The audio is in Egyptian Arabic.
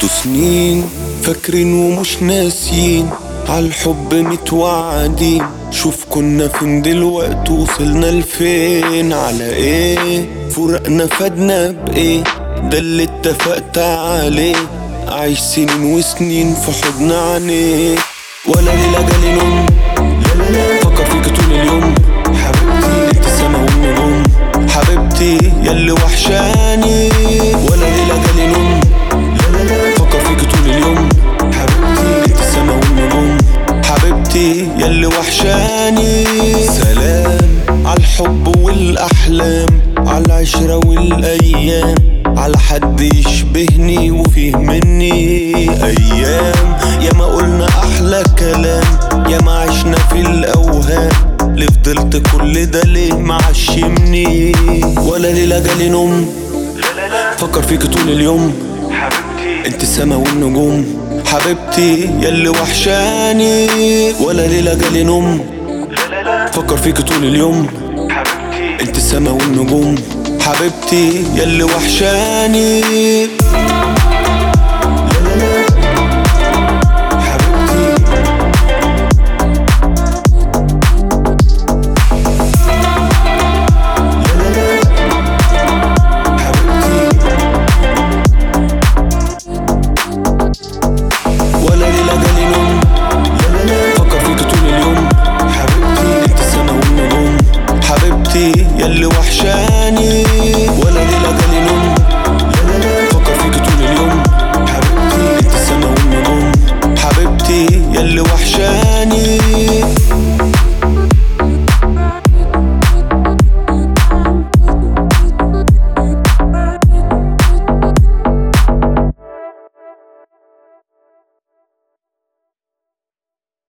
انتوا سنين فاكرين ومش ناسيين عالحب متوعدين شوف كنا فين دلوقتي وصلنا لفين على ايه فرقنا فادنا بايه ده اللي اتفقت عليه عايش سنين وسنين في حضن عينيه ولا ليلة جالي نوم لا لا لا فكر فيك طول اليوم حبيبتي انت السما والنجوم حبيبتي ياللي وحشاني ولا ليلة جالي نوم لا لا لا فكر فيك طول اليوم حبيبتي انت السما والنجوم حبيبتي ياللي وحشاني سلام عالحب والاحلام عالعشرة والايام على حد يشبهني وفيه مني ايام يا ما قلنا احلى كلام يا ما عشنا في الاوهام ليه فضلت كل ده ليه معشمني ولا ليلة جالي نوم فكر فيك طول اليوم انت السما والنجوم حبيبتي ياللي وحشاني ولا ليلة جالي نوم فكر فيك طول اليوم انت السما والنجوم حبيبتي ياللي وحشاني